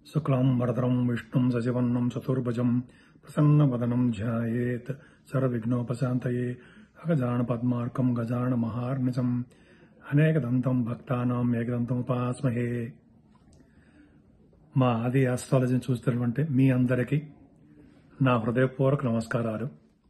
శుక్లాం వరదరం విష్ణుం సశివన్నం చతుర్భుజం ప్రసన్నవదనం ధ్యాయేత్ సర్వవిఘ్నోపశాంతయే అగజాన పద్మార్కం గజాన మహార్నిజం అనేకదంతం భక్తానాం ఏకదంతం ఉపాస్మహే మా ఆది ఆస్ట్రాలజీని చూస్తున్నటువంటి మీ అందరికీ నా హృదయపూర్వక నమస్కారాలు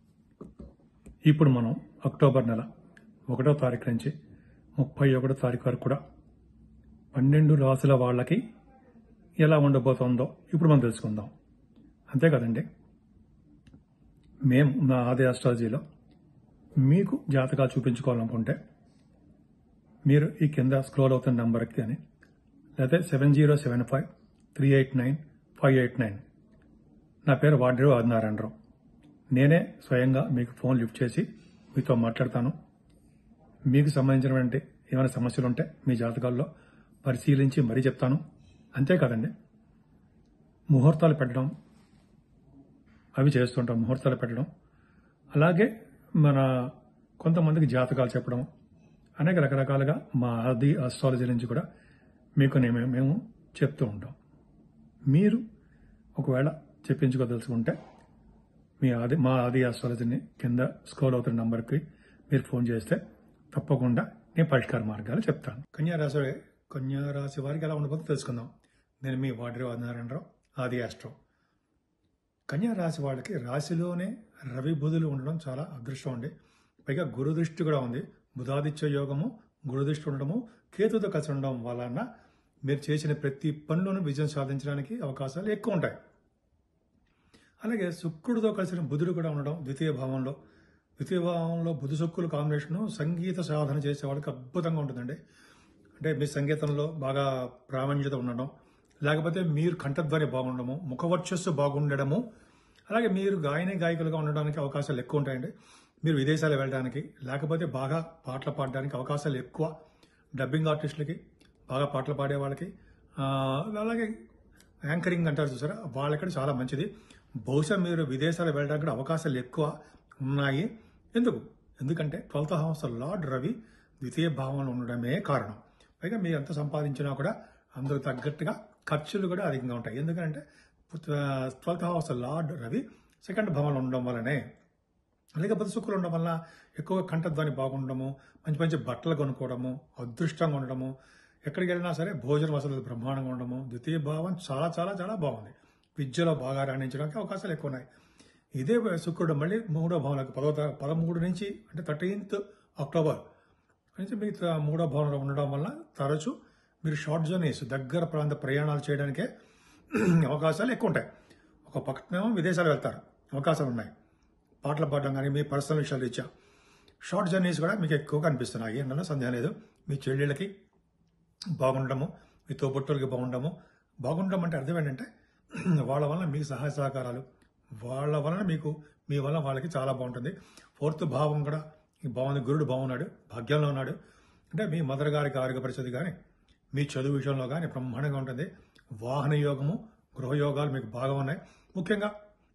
ఇప్పుడు మనం అక్టోబర్ నెల ఒకటో తారీఖు నుంచి ముప్పై ఒకటో తారీఖు వరకు కూడా పన్నెండు రాసుల వాళ్ళకి ఎలా ఉండబోతోందో ఇప్పుడు మనం తెలుసుకుందాం అంతే కదండి మేము నా ఆది ఆస్ట్రాలజీలో మీకు జాతకాలు చూపించుకోవాలనుకుంటే మీరు ఈ కింద స్క్రోల్ అవుతున్న నెంబర్కి కానీ లేదా seven zero seven five three eight nine five eight nine నా పేరు వాడ్రేవు ఆదినారాయణరావు నేనే స్వయంగా మీకు ఫోన్ లిఫ్ట్ చేసి మీతో మాట్లాడతాను మీకు సంబంధించినటువంటి ఏమైనా సమస్యలు ఉంటే మీ జాతకాల్లో పరిశీలించి మరీ చెప్తాను అంతే కదండి ముహూర్తాలు పెట్టడం అవి చేస్తుంటాం ముహూర్తాలు పెట్టడం అలాగే మన కొంతమందికి జాతకాలు చెప్పడం అనేక రకరకాలుగా మా ఆది ఆస్ట్రాలజీ నుంచి కూడా మీకు నేను మేము చెప్తూ ఉంటాం మీరు ఒకవేళ చెప్పించుకోదలుచుకుంటే మీ ఆది మా ఆది ఆస్ట్రాలజీని కింద స్క్రోల్ అవుతున్న నంబర్కి మీరు ఫోన్ చేస్తే తప్పకుండా నేను పరిష్కార మార్గాలు చెప్తాను కన్యా రాశి కన్యా రాశి వారికి ఎలా ఉండబోతుందో తెలుసుకుందాం నేను మీ వాడ్రి నారాయణరావు ఆది ఆస్ట్రో కన్యా రాశి వాళ్ళకి రాశిలోనే రవి బుధులు ఉండడం చాలా అదృష్టం అండి పైగా గురు దృష్టి కూడా ఉంది బుధాదిత్య యోగము గురు దృష్టి ఉండడము కేతుతో కలిసి ఉండడం వలన మీరు చేసిన ప్రతి పనిలోనూ విజయం సాధించడానికి అవకాశాలు ఎక్కువ ఉంటాయి అలాగే శుక్రుడితో కలిసిన బుధుడు కూడా ఉండడం ద్వితీయ భావంలో ద్వితీయ భావంలో బుధు శుక్రుల కాంబినేషన్ సంగీత సాధన చేసే వాళ్ళకి అద్భుతంగా ఉంటుందండి అంటే మీ సంగీతంలో బాగా ప్రామాణ్యత ఉండడం లేకపోతే మీరు కంఠధ్వని బాగుండడము ముఖవర్చస్సు బాగుండడము అలాగే మీరు గాయని గాయకులుగా ఉండడానికి అవకాశాలు ఎక్కువ ఉంటాయండి మీరు విదేశాలు వెళ్ళడానికి లేకపోతే బాగా పాటలు పాడడానికి అవకాశాలు ఎక్కువ డబ్బింగ్ ఆర్టిస్టులకి బాగా పాటలు పాడే వాళ్ళకి ఆ, అలాగే యాంకరింగ్ అంటారు చూసారా వాళ్ళకి చాలా మంచిది బహుశా మీరు విదేశాలు వెళ్ళడానికి కూడా అవకాశాలు ఎక్కువ ఉన్నాయి ఎందుకు ఎందుకంటే ట్వెల్త్ హౌస్ లార్డ్ రవి ద్వితీయ భావంలో ఉండడమే కారణం పైగా మీరు ఎంత సంపాదించినా కూడా అందుకు తగ్గట్టుగా ఖర్చులు కూడా అధికంగా ఉంటాయి ఎందుకంటే twelfth house lord Ravi second భావంలో ఉండడం వల్లనే లేకపోతే శుక్రులు ఉండడం వల్ల ఎక్కువగా కంఠధ్వని బాగుండడము మంచి మంచి బట్టలు కొనుక్కోవడము అదృష్టంగా ఉండడము ఎక్కడికి వెళ్ళినా సరే భోజన వసతులు బ్రహ్మాండంగా ఉండడము ద్వితీయ భావం చాలా చాలా చాలా బాగుంది విద్యలో బాగా రాణించడానికి అవకాశాలు ఎక్కువ ఉన్నాయి ఇదే శుక్రుడు మళ్ళీ మూడో భావనకు పదో తా- పదమూడు నుంచి అంటే థర్టీన్త్ అక్టోబర్ నుంచి మీకు త- మూడో భవనంలో ఉండడం వల్ల తరచూ మీరు షార్ట్ జర్నీస్ దగ్గర ప్రాంత ప్రయాణాలు చేయడానికే అవకాశాలు ఎక్కువ ఉంటాయి ఒక పక్కనేమో విదేశాలు వెళ్తారు అవకాశాలు ఉన్నాయి పాటలు పాడడం కానీ మీ పర్సనల్ విషయాలు ఇచ్చా షార్ట్ జర్నీస్ కూడా మీకు ఎక్కువగా అనిపిస్తున్నాయి అందులో సందేహం లేదు మీ చెల్లెళ్ళకి బాగుండము మీ తోబుట్టులకి బాగుండము బాగుండడం అంటే అర్థం ఏంటంటే వాళ్ళ వలన మీకు సహాయ సహకారాలు వాళ్ళ వలన మీకు మీ వలన వాళ్ళకి చాలా బాగుంటుంది ఫోర్త్ భావం కూడా ఈ బాగుంది గురుడు బాగున్నాడు భాగ్యంలో ఉన్నాడు అంటే మీ మదర్ గారికి ఆరోగ్య పరిస్థితి కానీ మీ చదువు విషయంలో కానీ బ్రహ్మాండంగా ఉంటుంది వాహన యోగము గృహయోగాలు మీకు బాగా ఉన్నాయి ముఖ్యంగా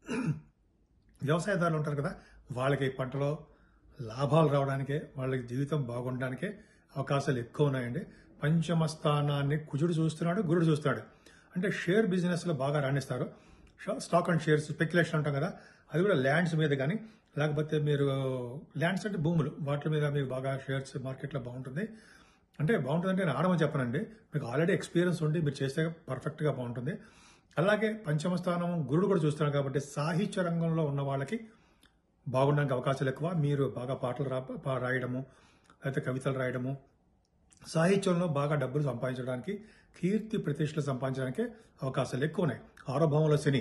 వ్యవసాయదారులు ఉంటారు కదా వాళ్ళకి పంటలో లాభాలు రావడానికే వాళ్ళకి జీవితం బాగుండడానికే అవకాశాలు ఎక్కువ ఉన్నాయండి పంచమ స్థానాన్ని కుజుడు చూస్తున్నాడు గురుడు చూస్తున్నాడు అంటే షేర్ బిజినెస్లో బాగా రాణిస్తారు షా- స్టాక్ అండ్ షేర్స్ స్పెక్యులేషన్ అంటాం కదా అది కూడా ల్యాండ్స్ మీద కానీ లేకపోతే మీరు ల్యాండ్స్ అంటే భూములు వాటి మీద మీకు బాగా షేర్స్ మార్కెట్లో బాగుంటుంది అంటే బాగుంటుందంటే నేను ఆడమని చెప్పనండి మీకు ఆల్రెడీ ఎక్స్పీరియన్స్ ఉండి మీరు చేస్తే పర్ఫెక్ట్గా బాగుంటుంది అలాగే పంచమ స్థానం గురుడు కూడా చూస్తున్నాడు కాబట్టి సాహిత్య రంగంలో ఉన్న వాళ్ళకి బాగుండడానికి అవకాశాలు ఎక్కువ మీరు బాగా పాటలు రా పా- రాయడము లేకపోతే కవితలు రాయడము సాహిత్యంలో బాగా డబ్బులు సంపాదించడానికి కీర్తి ప్రతిష్టలు సంపాదించడానికి అవకాశాలు ఎక్కువ ఉన్నాయి ఆరో భావంలో శని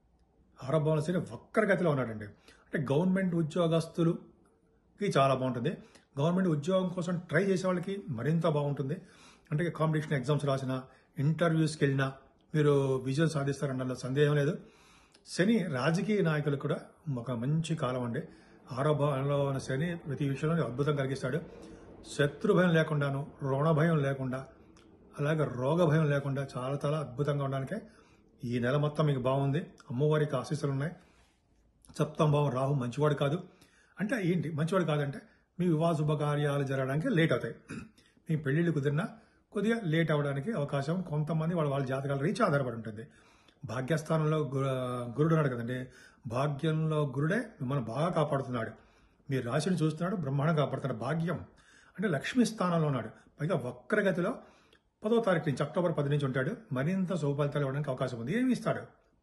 ఆరో భావంలో శని వక్రగతిలో ఉన్నాడండి అంటే గవర్నమెంట్ ఉద్యోగస్తులుకి చాలా బాగుంటుంది గవర్నమెంట్ ఉద్యోగం కోసం ట్రై చేసే వాళ్ళకి మరింత బాగుంటుంది అంటే కాంపిటీషన్ ఎగ్జామ్స్ రాసిన ఇంటర్వ్యూస్కి వెళ్ళినా మీరు విజయం సాధిస్తారన్న సందేహం లేదు శని రాజకీయ నాయకులకు కూడా ఒక మంచి కాలం అండి ఆరో భావంలో ఉన్న శని ప్రతి విషయంలో అద్భుతం కలిగిస్తాడు శత్రు భయం లేకుండాను రుణ భయం లేకుండా అలాగే రోగ భయం లేకుండా చాలా చాలా అద్భుతంగా ఉండడానికే ఈ నెల మొత్తం మీకు బాగుంది అమ్మవారికి ఆశీస్సులు ఉన్నాయి సప్తం భావం రాహు మంచివాడు కాదు అంటే ఏంటి మంచివాడు కాదంటే మీ వివాహ శుభకార్యాలు జరగడానికి లేట్ అవుతాయి మీ పెళ్లిళ్ళు కుదిరినా కొద్దిగా లేట్ అవ్వడానికి అవకాశం కొంతమంది వాళ్ళ వాళ్ళ జాతకాల రీచ్ ఆధారపడి ఉంటుంది భాగ్యస్థానంలో గు- గురుడు ఉన్నాడు కదండి భాగ్యంలో గురుడే మిమ్మల్ని బాగా కాపాడుతున్నాడు మీ రాశిని చూస్తున్నాడు బ్రహ్మాండం కాపాడుతున్నాడు భాగ్యం అంటే లక్ష్మీ స్థానంలో ఉన్నాడు పైగా వక్రగతిలో పదో తారీఖు నుంచి అక్టోబర్ పది నుంచి ఉంటాడు మరింత శుభ ఫలితాలు ఇవ్వడానికి అవకాశం ఉంది ఏమి ఇస్తాడు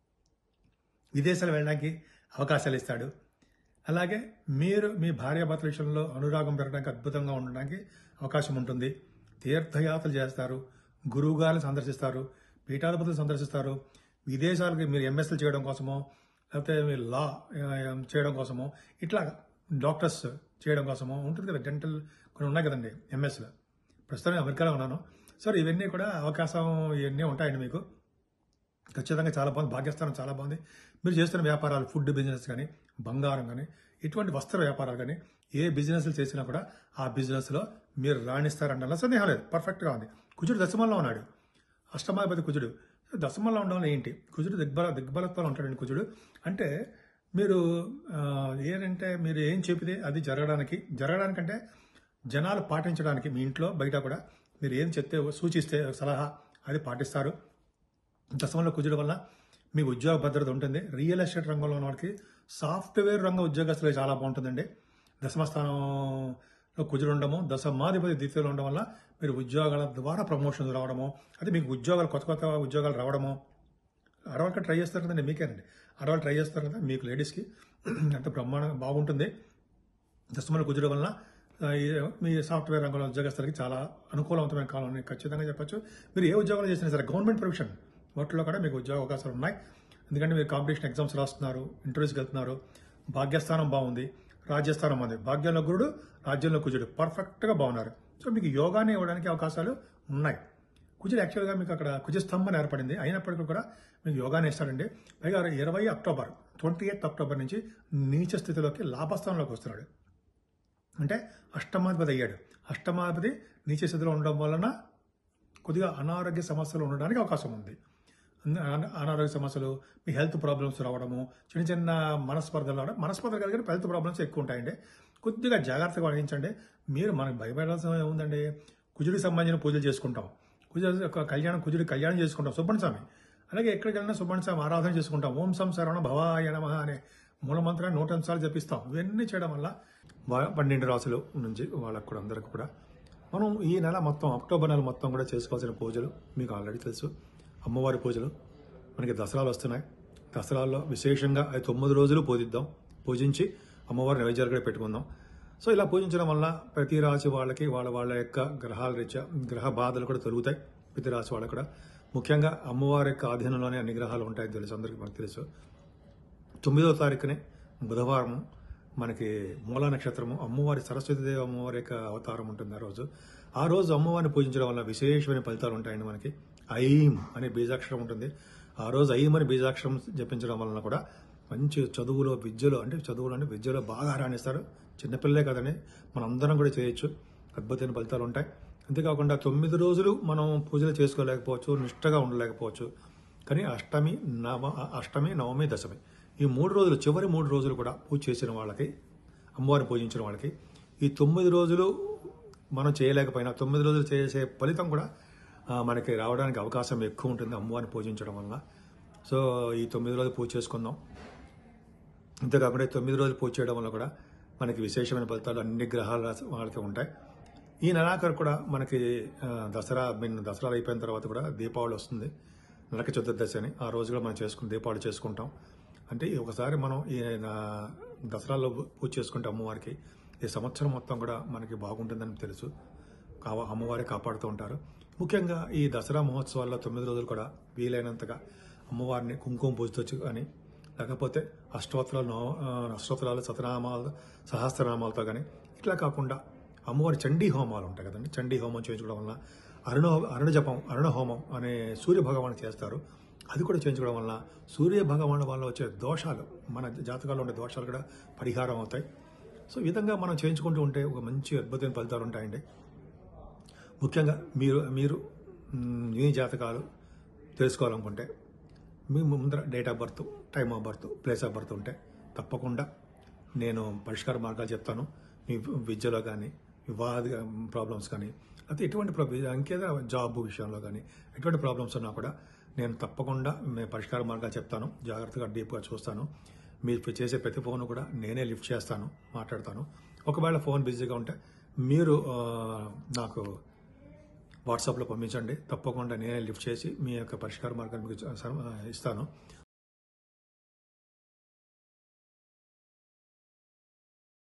విదేశాలు వెళ్ళడానికి అవకాశాలు ఇస్తాడు అలాగే మీరు మీ భార్యాభర్తల విషయంలో అనురాగం పెరగడానికి అద్భుతంగా ఉండడానికి అవకాశం ఉంటుంది తీర్థయాత్రలు చేస్తారు గురువు గారిని సందర్శిస్తారు పీఠాధిపతులు సందర్శిస్తారు విదేశాలకి మీరు ఎంఎస్ఎల్ చేయడం కోసమో లేకపోతే మీరు లా ఆ, చేయడం కోసమో ఇట్లా డాక్టర్స్ చేయడం కోసమో ఉంటుంది కదా డెంటల్ కొన్ని ఉన్నాయి కదండి ఎంఎస్లో ప్రస్తుతం అమెరికాలో ఉన్నాను సార్ ఇవన్నీ కూడా అవకాశం ఇవన్నీ ఉంటాయండి మీకు ఖచ్చితంగా చాలా బాగుంది భాగ్యస్థానం చాలా బాగుంది మీరు చేస్తున్న వ్యాపారాలు ఫుడ్ బిజినెస్ కానీ బంగారం కానీ ఇటువంటి వస్త్ర వ్యాపారాలు కానీ ఏ బిజినెస్లు చేసినా కూడా ఆ బిజినెస్లో మీరు రాణిస్తారంటే సందేహం లేదు పర్ఫెక్ట్గా ఉంది కుజుడు దశమంలో ఉన్నాడు అష్టమాధిపతి కుజుడు దశమంలో ఉండడం వల్ల ఏంటి కుజుడు దిగ్బల దిగ్బలత్వంలో ఉంటాడండి కుజుడు అంటే మీరు ఆ, ఏంటంటే మీరు ఏం చెప్పితే అది జరగడానికి జరగడానికంటే జనాలు పాటించడానికి మీ ఇంట్లో బయట కూడా మీరు ఏం చెప్తే సూచిస్తే సలహా అది పాటిస్తారు దశమంలో కుజుడు వల్ల మీ ఉద్యోగ భద్రత ఉంటుంది రియల్ ఎస్టేట్ రంగంలో ఉన్న వారికి సాఫ్ట్వేర్ రంగ ఉద్యోగస్తులు చాలా బాగుంటుందండి దశమ స్థానంలో కుజుడు ఉండడము దశమాధిపతి ద్వితీయంలో ఉండడం వల్ల మీరు ఉద్యోగాల ద్వారా ప్రమోషన్స్ రావడము అది మీకు ఉద్యోగాలు కొత్త కొత్త ఉద్యోగాలు రావడము ఆడవాళ్ళకి ట్రై చేస్తారు కదండి మీకేనండి ఆడవాళ్ళు ట్రై చేస్తారు కదా మీకు లేడీస్కి అంత బ్రహ్మాండంగా బాగుంటుంది దశమల కుజుడు వలన ఆ, ఈ మీ సాఫ్ట్వేర్ రంగంలో ఉద్యోగస్తులకి చాలా అనుకూలవంతమైన కాలం అని ఖచ్చితంగా చెప్పొచ్చు మీరు ఏ ఉద్యోగాలు చేసినా సరే గవర్నమెంట్ ప్రొఫెషన్ వాటిలో కూడా మీకు ఉద్యోగ అవకాశాలు ఉన్నాయి ఎందుకంటే మీరు కాంపిటీషన్ ఎగ్జామ్స్ రాస్తున్నారు ఇంటర్వ్యూస్కి వెళ్తున్నారు భాగ్యస్థానం బాగుంది రాజ్యస్థానం ఉంది భాగ్యంలో గురుడు రాజ్యంలో కుజుడు పర్ఫెక్ట్గా బాగున్నారు సో మీకు యోగాని ఇవ్వడానికి అవకాశాలు ఉన్నాయి కుజుడు యాక్చువల్గా మీకు అక్కడ కుజస్తంభం ఏర్పడింది అయినప్పటికీ కూడా మీకు యోగాని ఇస్తాడండి పైగా ఇరవై అక్టోబర్ ట్వంటీ ఎయిత్ అక్టోబర్ నుంచి నీచ స్థితిలోకి లాభస్థానంలోకి వస్తున్నాడు అంటే అష్టమాధిపతి అయ్యాడు అష్టమాధిపతి నీచ స్థితిలో ఉండడం వలన కొద్దిగా అనారోగ్య సమస్యలు ఉండడానికి అవకాశం ఉంది అన- అన- అనారోగ్య సమస్యలు మీ హెల్త్ ప్రాబ్లమ్స్ రావడము చిన్న చిన్న మనస్పర్ధలు రావడం మనస్పర్ధలు కలిగిన హెల్త్ ప్రాబ్లమ్స్ ఎక్కువ ఉంటాయండి కొద్దిగా జాగ్రత్తగా వహించండి మీరు మనకు భయపడాల్సిన ఏముందండి కుజుడికి సంబంధించిన పూజలు చేసుకుంటాం కుజ ఒక కళ్యాణం కుజుడి కళ్యాణం చేసుకుంటాం సుబ్బణ స్వామి అలాగే ఎక్కడికి వెళ్ళినా సుబ్బణ స్వామి ఆరాధన చేసుకుంటాం ఓం సం శరవణ భవాయ నమ అనే మూలమంత్రాన్ని నూట అంశాలు జపిస్తాం ఇవన్నీ చేయడం వల్ల వా- పన్నెండు రాసులు నుంచి వాళ్ళకు కూడా అందరికి కూడా మనం ఈ నెల మొత్తం అక్టోబర్ నెల మొత్తం కూడా చేసుకోవాల్సిన పూజలు మీకు ఆల్రెడీ తెలుసు అమ్మవారి పూజలు మనకి దసరాలు వస్తున్నాయి దసరాల్లో విశేషంగా అది తొమ్మిది రోజులు పూజిద్దాం పూజించి అమ్మవారి నైవేద్యాలు కూడా పెట్టుకుందాం సో ఇలా పూజించడం వల్ల ప్రతి రాశి వాళ్ళకి వాళ్ళ వాళ్ళ యొక్క గ్రహాల రీత్యా గ్రహ బాధలు కూడా తొలుగుతాయి ప్రతి రాశి వాళ్ళకి కూడా ముఖ్యంగా అమ్మవారి యొక్క ఆధీనంలోనే అన్ని గ్రహాలు ఉంటాయని తెలుసు అందరికీ మనకు తెలుసు తొమ్మిదవ తారీఖునే బుధవారం మనకి మూలా నక్షత్రము అమ్మవారి సరస్వతీదేవి అమ్మవారి యొక్క అవతారం ఉంటుంది ఆ రోజు ఆ రోజు అమ్మవారిని పూజించడం వల్ల విశేషమైన ఫలితాలు ఉంటాయండి మనకి ఐం అనే బీజాక్షరం ఉంటుంది ఆ రోజు ఐం అనే బీజాక్షరం జపించడం వలన కూడా మంచి చదువులో విద్యలో అంటే చదువులో అంటే విద్యలో బాగా రాణిస్తారు చిన్నపిల్లలే కదండి మనందరం కూడా చేయొచ్చు అద్భుతమైన ఫలితాలు ఉంటాయి అంతేకాకుండా తొమ్మిది రోజులు మనం పూజలు చేసుకోలేకపోవచ్చు నిష్టగా ఉండలేకపోవచ్చు కానీ అష్టమి నవ అష్టమి నవమి దశమి ఈ మూడు రోజులు చివరి మూడు రోజులు కూడా పూజ చేసిన వాళ్ళకి అమ్మవారిని పూజించిన వాళ్ళకి ఈ తొమ్మిది రోజులు మనం చేయలేకపోయినా తొమ్మిది రోజులు చేసే ఫలితం కూడా ఆ, మనకి రావడానికి అవకాశం ఎక్కువ ఉంటుంది అమ్మవారిని పూజించడం వలన సో ఈ తొమ్మిది రోజులు పూజ చేసుకుందాం అంతేకాకుండా ఈ తొమ్మిది రోజులు పూజ చేయడం వల్ల కూడా మనకి విశేషమైన ఫలితాలు అన్ని గ్రహాల రాశి వాళ్ళకి ఉంటాయి ఈ నెలాఖరు కూడా మనకి ఆ, దసరా మీన్ దసరా అయిపోయిన తర్వాత కూడా దీపావళి వస్తుంది నరక చతుర్దశి అని ఆ రోజు కూడా మనం చేసుకుని దీపావళి చేసుకుంటాం అంటే ఈ ఒకసారి మనం ఈ నా- దసరాలో పూజ చేసుకుంటే అమ్మవారికి ఈ సంవత్సరం మొత్తం కూడా మనకి బాగుంటుందని తెలుసు కావ అమ్మవారి కాపాడుతూ ఉంటారు ముఖ్యంగా ఈ దసరా మహోత్సవాల్లో తొమ్మిది రోజులు కూడా వీలైనంతగా అమ్మవారిని కుంకుమ పూజతో కానీ లేకపోతే అష్టోత్తరాలు నవ- ఆ, అష్టోత్తరాలు సతనామాలు సహస్రనామాలతో కానీ ఇట్లా కాకుండా అమ్మవారి చండీ హోమాలు ఉంటాయి కదండి చండీ హోమం చేయించుకోవడం వల్ల అరుణ అరుణ జపం అరుణ హోమం అనే సూర్య భగవాన్ చేస్తారు అది కూడా చేయించుకోవడం వల్ల సూర్య భగవాన్ వల్ల వచ్చే దోషాలు మన జాతకాల్లో ఉండే దోషాలు కూడా పరిహారం అవుతాయి సో ఈ విధంగా మనం చేయించుకుంటూ ఉంటే ఒక మంచి అద్భుతమైన ఫలితాలు ఉంటాయండి ముఖ్యంగా మీరు మీరు మ్, మీ జాతకాలు తెలుసుకోవాలనుకుంటే మీ ముందర date of birth time of birth place of birth ఉంటే తప్పకుండా నేను పరిష్కార మార్గాలు చెప్తాను మీ విద్యలో కానీ వివాద ప్రాబ్లమ్స్ కానీ అయితే ఎటువంటి ప్రాబ్లం ఇంకేదో జాబ్ విషయంలో కానీ ఎటువంటి ప్రాబ్లమ్స్ ఉన్నా కూడా నేను తప్పకుండా మేము పరిష్కార మార్గాలు చెప్తాను జాగ్రత్తగా డీప్గా చూస్తాను మీరు చేసే ప్రతి ఫోన్ కూడా నేనే లిఫ్ట్ చేస్తాను మాట్లాడతాను ఒకవేళ ఫోన్ బిజీగా ఉంటే మీరు ఆ, నాకు వాట్సాప్లో పంపించండి తప్పకుండా నేనే లిఫ్ట్ చేసి మీ యొక్క పరిష్కార మార్గాలు మీకు ఇస్తాను